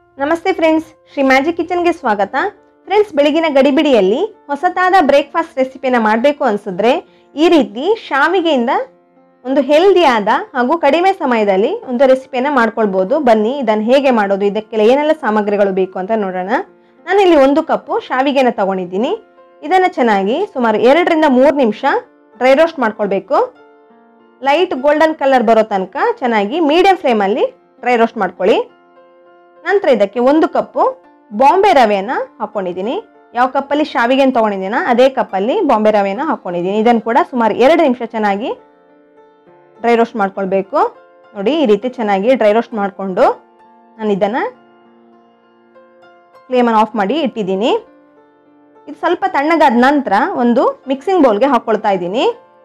ನಮಸ್ತೆ friends Shri magic ಕಿಚನ್ಗೆ ಸ್ವಾಗತ friends ಬೆಳಗಿನ ಗಡಿಬಿಡಿಯಲ್ಲಿ ಹೊಸತಾದ ಬ್ರೇಕ್ಫಾಸ್ಟ್ ರೆಸಿಪಿನ ಮಾಡಬೇಕು ಅನ್ಸಿದ್ರೆ ಈ ರೀತಿ ಶಾವಿಗೆಯಿಂದ ಒಂದು ಹೆಲ್ದಿಯಾದ ಹಾಗೂ ಕಡಿಮೆ ಸಮಯದಲ್ಲಿ ಒಂದು ರೆಸಿಪಿಯನ್ನು ಮಾಡ್ಕೊಳ್ಬೋದು ಬನ್ನಿ ಇದನ್ನು ಹೇಗೆ ಮಾಡೋದು ಇದಕ್ಕೆಲ್ಲ ಏನೆಲ್ಲ ಸಾಮಗ್ರಿಗಳು ಬೇಕು ಅಂತ ನೋಡೋಣ ನಾನಿಲ್ಲಿ ಒಂದು ಕಪ್ಪು ಶಾವಿಗೆನ ತಗೊಂಡಿದ್ದೀನಿ ಇದನ್ನು ಚೆನ್ನಾಗಿ ಸುಮಾರು ಎರಡರಿಂದ ಮೂರು ನಿಮಿಷ ಡ್ರೈ ರೋಸ್ಟ್ ಮಾಡ್ಕೊಳ್ಬೇಕು ಲೈಟ್ ಗೋಲ್ಡನ್ ಕಲರ್ ಬರೋ ತನಕ ಚೆನ್ನಾಗಿ ಮೀಡಿಯಂ ಫ್ಲೇಮಲ್ಲಿ ಡ್ರೈ ರೋಸ್ಟ್ ಮಾಡ್ಕೊಳ್ಳಿ ನಂತರ ಇದಕ್ಕೆ ಒಂದು ಕಪ್ಪು ಬಾಂಬೆ ರವೆಯನ್ನು ಹಾಕ್ಕೊಂಡಿದ್ದೀನಿ ಯಾವ ಕಪ್ಪಲ್ಲಿ ಶಾವಿಗೆನ ತೊಗೊಂಡಿದ್ದೀನ ಅದೇ ಕಪ್ಪಲ್ಲಿ ಬಾಂಬೆ ರವೆನ ಹಾಕ್ಕೊಂಡಿದ್ದೀನಿ ಇದನ್ನು ಕೂಡ ಸುಮಾರು ಎರಡು ನಿಮಿಷ ಚೆನ್ನಾಗಿ ಡ್ರೈ ರೋಸ್ಟ್ ಮಾಡ್ಕೊಳ್ಬೇಕು ನೋಡಿ ಈ ರೀತಿ ಚೆನ್ನಾಗಿ ಡ್ರೈ ರೋಸ್ಟ್ ಮಾಡಿಕೊಂಡು ನಾನು ಇದನ್ನು ಫ್ಲೇಮನ್ನು ಆಫ್ ಮಾಡಿ ಇಟ್ಟಿದ್ದೀನಿ ಇದು ಸ್ವಲ್ಪ ತಣ್ಣಗಾದ ನಂತರ ಒಂದು ಮಿಕ್ಸಿಂಗ್ ಬೌಲ್ಗೆ ಹಾಕ್ಕೊಳ್ತಾ ಇದ್ದೀನಿ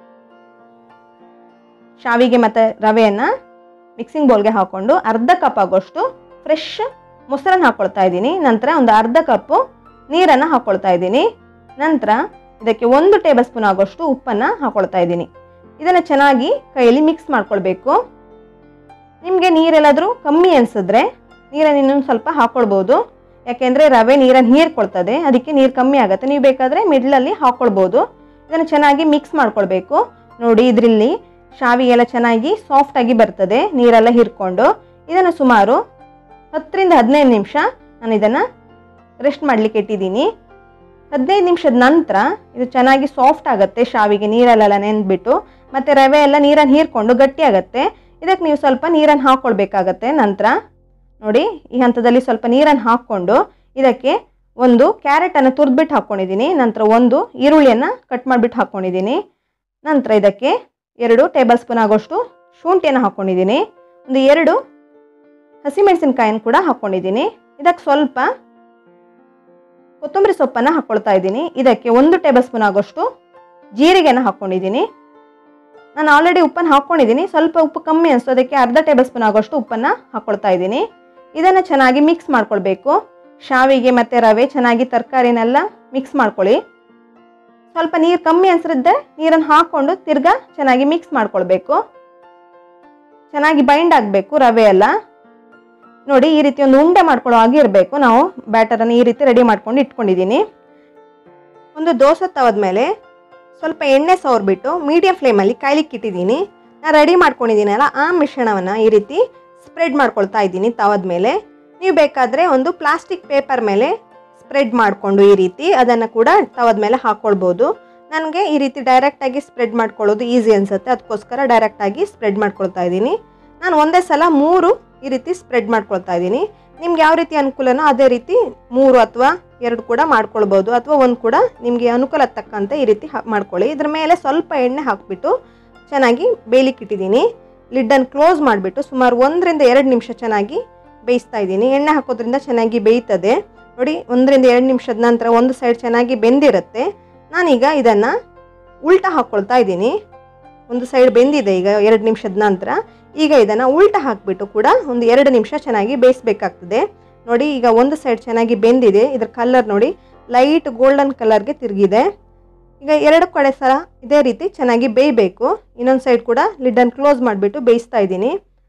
ಶಾವಿಗೆ ಮತ್ತು ರವೆಯನ್ನು ಮಿಕ್ಸಿಂಗ್ ಬೌಲ್ಗೆ ಹಾಕ್ಕೊಂಡು ಅರ್ಧ ಕಪ್ ಆಗೋಷ್ಟು ಫ್ರೆಶ್ ಮೊಸರನ್ನು ಹಾಕ್ಕೊಳ್ತಾ ಇದ್ದೀನಿ ನಂತರ ಒಂದು ಅರ್ಧ ಕಪ್ಪು ನೀರನ್ನು ಹಾಕ್ಕೊಳ್ತಾ ಇದ್ದೀನಿ ನಂತರ ಇದಕ್ಕೆ ಒಂದು ಟೇಬಲ್ ಸ್ಪೂನ್ ಆಗೋಷ್ಟು ಉಪ್ಪನ್ನು ಹಾಕ್ಕೊಳ್ತಾ ಇದ್ದೀನಿ ಇದನ್ನು ಚೆನ್ನಾಗಿ ಕೈಯಲ್ಲಿ ಮಿಕ್ಸ್ ಮಾಡ್ಕೊಳ್ಬೇಕು ನಿಮಗೆ ನೀರೆಲ್ಲಾದರೂ ಕಮ್ಮಿ ಅನಿಸಿದ್ರೆ ನೀರನ್ನು ಇನ್ನೊಂದು ಸ್ವಲ್ಪ ಹಾಕ್ಕೊಳ್ಬೋದು ಯಾಕೆಂದರೆ ರವೆ ನೀರನ್ನು ಹೀರ್ಕೊಳ್ತದೆ ಅದಕ್ಕೆ ನೀರು ಕಮ್ಮಿ ಆಗುತ್ತೆ ನೀವು ಬೇಕಾದರೆ ಮಿಡ್ಲಲ್ಲಿ ಹಾಕ್ಕೊಳ್ಬೋದು ಇದನ್ನು ಚೆನ್ನಾಗಿ ಮಿಕ್ಸ್ ಮಾಡ್ಕೊಳ್ಬೇಕು ನೋಡಿ ಇದರಲ್ಲಿ ಶಾವಿಗೆ ಎಲ್ಲ ಚೆನ್ನಾಗಿ ಸಾಫ್ಟಾಗಿ ಬರ್ತದೆ ನೀರೆಲ್ಲ ಹಿರ್ಕೊಂಡು ಇದನ್ನು ಸುಮಾರು ಹತ್ತರಿಂದ ಹದಿನೈದು ನಿಮಿಷ ನಾನು ಇದನ್ನು ರೆಸ್ಟ್ ಮಾಡಲಿಕ್ಕೆ ಇಟ್ಟಿದ್ದೀನಿ ಹದಿನೈದು ನಿಮಿಷದ ನಂತರ ಇದು ಚೆನ್ನಾಗಿ ಸಾಫ್ಟ್ ಆಗುತ್ತೆ ಶಾವಿಗೆ ನೀರಲ್ಲೆಲ್ಲ ನೆಂದ್ಬಿಟ್ಟು ಮತ್ತು ರವೆ ಎಲ್ಲ ನೀರನ್ನು ಹೀರ್ಕೊಂಡು ಗಟ್ಟಿ ಆಗುತ್ತೆ ಇದಕ್ಕೆ ನೀವು ಸ್ವಲ್ಪ ನೀರನ್ನು ಹಾಕ್ಕೊಳ್ಬೇಕಾಗತ್ತೆ ನಂತರ ನೋಡಿ ಈ ಹಂತದಲ್ಲಿ ಸ್ವಲ್ಪ ನೀರನ್ನು ಹಾಕ್ಕೊಂಡು ಇದಕ್ಕೆ ಒಂದು ಕ್ಯಾರೆಟನ್ನು ತುರಿದ್ಬಿಟ್ಟು ಹಾಕ್ಕೊಂಡಿದ್ದೀನಿ ನಂತರ ಒಂದು ಈರುಳ್ಳಿಯನ್ನು ಕಟ್ ಮಾಡಿಬಿಟ್ಟು ಹಾಕ್ಕೊಂಡಿದ್ದೀನಿ ನಂತರ ಇದಕ್ಕೆ ಎರಡು ಟೇಬಲ್ ಸ್ಪೂನ್ ಆಗೋಷ್ಟು ಶುಂಠಿಯನ್ನು ಹಾಕ್ಕೊಂಡಿದ್ದೀನಿ ಒಂದು ಎರಡು ಹಸಿಮೆಣಸಿನ್ಕಾಯಿನ ಕೂಡ ಹಾಕ್ಕೊಂಡಿದ್ದೀನಿ ಇದಕ್ಕೆ ಸ್ವಲ್ಪ ಕೊತ್ತಂಬರಿ ಸೊಪ್ಪನ್ನು ಹಾಕ್ಕೊಳ್ತಾ ಇದ್ದೀನಿ ಇದಕ್ಕೆ ಒಂದು ಟೇಬಲ್ ಸ್ಪೂನ್ ಆಗೋಷ್ಟು ಜೀರಿಗೆನ ಹಾಕ್ಕೊಂಡಿದ್ದೀನಿ ನಾನು ಆಲ್ರೆಡಿ ಉಪ್ಪನ್ನು ಹಾಕ್ಕೊಂಡಿದ್ದೀನಿ ಸ್ವಲ್ಪ ಉಪ್ಪು ಕಮ್ಮಿ ಅನಿಸ್ತು ಅದಕ್ಕೆ ಅರ್ಧ ಟೇಬಲ್ ಸ್ಪೂನ್ ಆಗೋಷ್ಟು ಉಪ್ಪನ್ನು ಹಾಕ್ಕೊಳ್ತಾ ಇದ್ದೀನಿ ಇದನ್ನು ಚೆನ್ನಾಗಿ ಮಿಕ್ಸ್ ಮಾಡ್ಕೊಳ್ಬೇಕು ಶಾವಿಗೆ ಮತ್ತು ರವೆ ಚೆನ್ನಾಗಿ ತರಕಾರಿನೆಲ್ಲ ಮಿಕ್ಸ್ ಮಾಡ್ಕೊಳ್ಳಿ ಸ್ವಲ್ಪ ನೀರು ಕಮ್ಮಿ ಅನ್ಸಿದ್ರೆ ನೀರನ್ನು ಹಾಕ್ಕೊಂಡು ತಿರ್ಗಾ ಚೆನ್ನಾಗಿ ಮಿಕ್ಸ್ ಮಾಡ್ಕೊಳ್ಬೇಕು ಚೆನ್ನಾಗಿ ಬೈಂಡ್ ಆಗಬೇಕು ರವೆ ಎಲ್ಲ ನೋಡಿ ಈ ರೀತಿ ಒಂದು ಉಂಡೆ ಮಾಡ್ಕೊಳ್ಳೋ ಹಾಗೆ ಇರಬೇಕು ನಾವು ಬ್ಯಾಟರನ್ನು ಈ ರೀತಿ ರೆಡಿ ಮಾಡ್ಕೊಂಡು ಇಟ್ಕೊಂಡಿದ್ದೀನಿ ಒಂದು ದೋಸೆ ತವದ ಮೇಲೆ ಸ್ವಲ್ಪ ಎಣ್ಣೆ ಸವರ್ಬಿಟ್ಟು ಮೀಡಿಯಂ ಫ್ಲೇಮಲ್ಲಿ ಕಾಯ್ಲಿಕ್ಕೆ ಇಟ್ಟಿದ್ದೀನಿ ನಾನು ರೆಡಿ ಮಾಡ್ಕೊಂಡಿದ್ದೀನಲ್ಲ ಆ ಮಿಶ್ರಣವನ್ನು ಈ ರೀತಿ ಸ್ಪ್ರೆಡ್ ಮಾಡ್ಕೊಳ್ತಾ ಇದ್ದೀನಿ ತವದ ಮೇಲೆ ನೀವು ಬೇಕಾದರೆ ಒಂದು ಪ್ಲಾಸ್ಟಿಕ್ ಪೇಪರ್ ಮೇಲೆ ಸ್ಪ್ರೆಡ್ ಮಾಡಿಕೊಂಡು ಈ ರೀತಿ ಅದನ್ನು ಕೂಡ ತವದ ಮೇಲೆ ಹಾಕ್ಕೊಳ್ಬೋದು ನನಗೆ ಈ ರೀತಿ ಡೈರೆಕ್ಟಾಗಿ ಸ್ಪ್ರೆಡ್ ಮಾಡ್ಕೊಳ್ಳೋದು ಈಸಿ ಅನಿಸುತ್ತೆ ಅದಕ್ಕೋಸ್ಕರ ಡೈರೆಕ್ಟಾಗಿ ಸ್ಪ್ರೆಡ್ ಮಾಡ್ಕೊಳ್ತಾ ಇದ್ದೀನಿ ನಾನು ಒಂದೇ ಸಲ ಮೂರು ಈ ರೀತಿ ಸ್ಪ್ರೆಡ್ ಮಾಡ್ಕೊಳ್ತಾ ಇದ್ದೀನಿ ನಿಮ್ಗೆ ಯಾವ ರೀತಿ ಅನುಕೂಲನೋ ಅದೇ ರೀತಿ ಮೂರು ಅಥವಾ ಎರಡು ಕೂಡ ಮಾಡ್ಕೊಳ್ಬೋದು ಅಥವಾ ಒಂದು ಕೂಡ ನಿಮಗೆ ಅನುಕೂಲ ತಕ್ಕಂತೆ ಈ ರೀತಿ ಹಾ ಮಾಡ್ಕೊಳ್ಳಿ ಇದ್ರ ಮೇಲೆ ಸ್ವಲ್ಪ ಎಣ್ಣೆ ಹಾಕ್ಬಿಟ್ಟು ಚೆನ್ನಾಗಿ ಬೇಯಲಿಕ್ಕೆ ಇಟ್ಟಿದ್ದೀನಿ ಲಿಡ್ಡನ್ನು ಕ್ಲೋಸ್ ಮಾಡಿಬಿಟ್ಟು ಸುಮಾರು ಒಂದರಿಂದ ಎರಡು ನಿಮಿಷ ಚೆನ್ನಾಗಿ ಬೇಯಿಸ್ತಾ ಇದ್ದೀನಿ ಎಣ್ಣೆ ಹಾಕೋದ್ರಿಂದ ಚೆನ್ನಾಗಿ ಬೇಯ್ತದೆ ನೋಡಿ ಒಂದರಿಂದ ಎರಡು ನಿಮಿಷದ ನಂತರ ಒಂದು ಸೈಡ್ ಚೆನ್ನಾಗಿ ಬೆಂದಿರುತ್ತೆ ನಾನೀಗ ಇದನ್ನು ಉಲ್ಟ ಹಾಕ್ಕೊಳ್ತಾ ಇದ್ದೀನಿ ಒಂದು ಸೈಡ್ ಬೆಂದಿದೆ ಈಗ ಎರಡು ನಿಮಿಷದ ನಂತರ ಈಗ ಇದನ್ನು ಉಲ್ಟ ಹಾಕಿಬಿಟ್ಟು ಕೂಡ ಒಂದು ಎರಡು ನಿಮಿಷ ಚೆನ್ನಾಗಿ ಬೇಯಿಸ್ಬೇಕಾಗ್ತದೆ ನೋಡಿ ಈಗ ಒಂದು ಸೈಡ್ ಚೆನ್ನಾಗಿ ಬೆಂದಿದೆ ಇದ್ರ ಕಲರ್ ನೋಡಿ ಲೈಟ್ ಗೋಲ್ಡನ್ ಕಲರ್ಗೆ ತಿರುಗಿದೆ ಈಗ ಎರಡು ಕಡೆ ಸಲ ಇದೇ ರೀತಿ ಚೆನ್ನಾಗಿ ಬೇಯಬೇಕು ಇನ್ನೊಂದು ಸೈಡ್ ಕೂಡ ಲಿಡ್ಡನ್ನು ಕ್ಲೋಸ್ ಮಾಡಿಬಿಟ್ಟು ಬೇಯಿಸ್ತಾ ಇದ್ದೀನಿ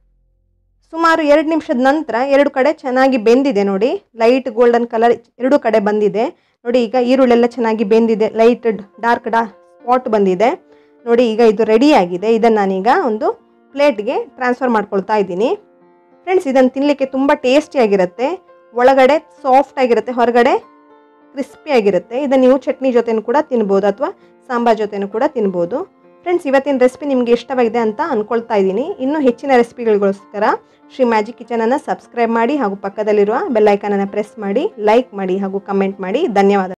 ಸುಮಾರು ಎರಡು ನಿಮಿಷದ ನಂತರ ಎರಡು ಕಡೆ ಚೆನ್ನಾಗಿ ಬೆಂದಿದೆ ನೋಡಿ ಲೈಟ್ ಗೋಲ್ಡನ್ ಕಲರ್ ಎರಡು ಕಡೆ ಬಂದಿದೆ ನೋಡಿ ಈಗ ಈರುಳ್ಳೆಲ್ಲ ಚೆನ್ನಾಗಿ ಬೆಂದಿದೆ ಲೈಟ್ ಡಾರ್ಕ್ ಡಾ ಸ್ಪಾಟ್ ಬಂದಿದೆ ನೋಡಿ ಈಗ ಇದು ರೆಡಿ ಆಗಿದೆ ಇದನ್ನು ನಾನೀಗ ಒಂದು ಪ್ಲೇಟ್ಗೆ ಟ್ರಾನ್ಸ್ಫರ್ ಮಾಡ್ಕೊಳ್ತಾ ಇದ್ದೀನಿ ಫ್ರೆಂಡ್ಸ್ ಇದನ್ನು ತಿನ್ನಲಿಕ್ಕೆ ತುಂಬ ಟೇಸ್ಟಿಯಾಗಿರುತ್ತೆ ಒಳಗಡೆ ಸಾಫ್ಟ್ ಆಗಿರುತ್ತೆ ಹೊರಗಡೆ ಕ್ರಿಸ್ಪಿ ಆಗಿರುತ್ತೆ ಇದನ್ನು ನೀವು ಚಟ್ನಿ ಜೊತೆನೂ ಕೂಡ ತಿನ್ಬೋದು ಅಥವಾ ಸಾಂಬಾರ್ ಜೊತೆನೂ ಕೂಡ ತಿನ್ಬೋದು ಫ್ರೆಂಡ್ಸ್ ಇವತ್ತಿನ ರೆಸಿಪಿ ನಿಮಗೆ ಇಷ್ಟವಾಗಿದೆ ಅಂತ ಅಂದ್ಕೊಳ್ತಾ ಇದ್ದೀನಿ ಇನ್ನೂ ಹೆಚ್ಚಿನ ರೆಸಿಪಿಗಳಿಗೋಸ್ಕರ ಶ್ರೀ ಮ್ಯಾಜಿಕ್ ಕಿಚನನ್ನು ಸಬ್ಸ್ಕ್ರೈಬ್ ಮಾಡಿ ಹಾಗೂ ಪಕ್ಕದಲ್ಲಿರುವ ಬೆಲ್ಲೈಕನನ್ನು ಪ್ರೆಸ್ ಮಾಡಿ ಲೈಕ್ ಮಾಡಿ ಹಾಗೂ ಕಮೆಂಟ್ ಮಾಡಿ ಧನ್ಯವಾದ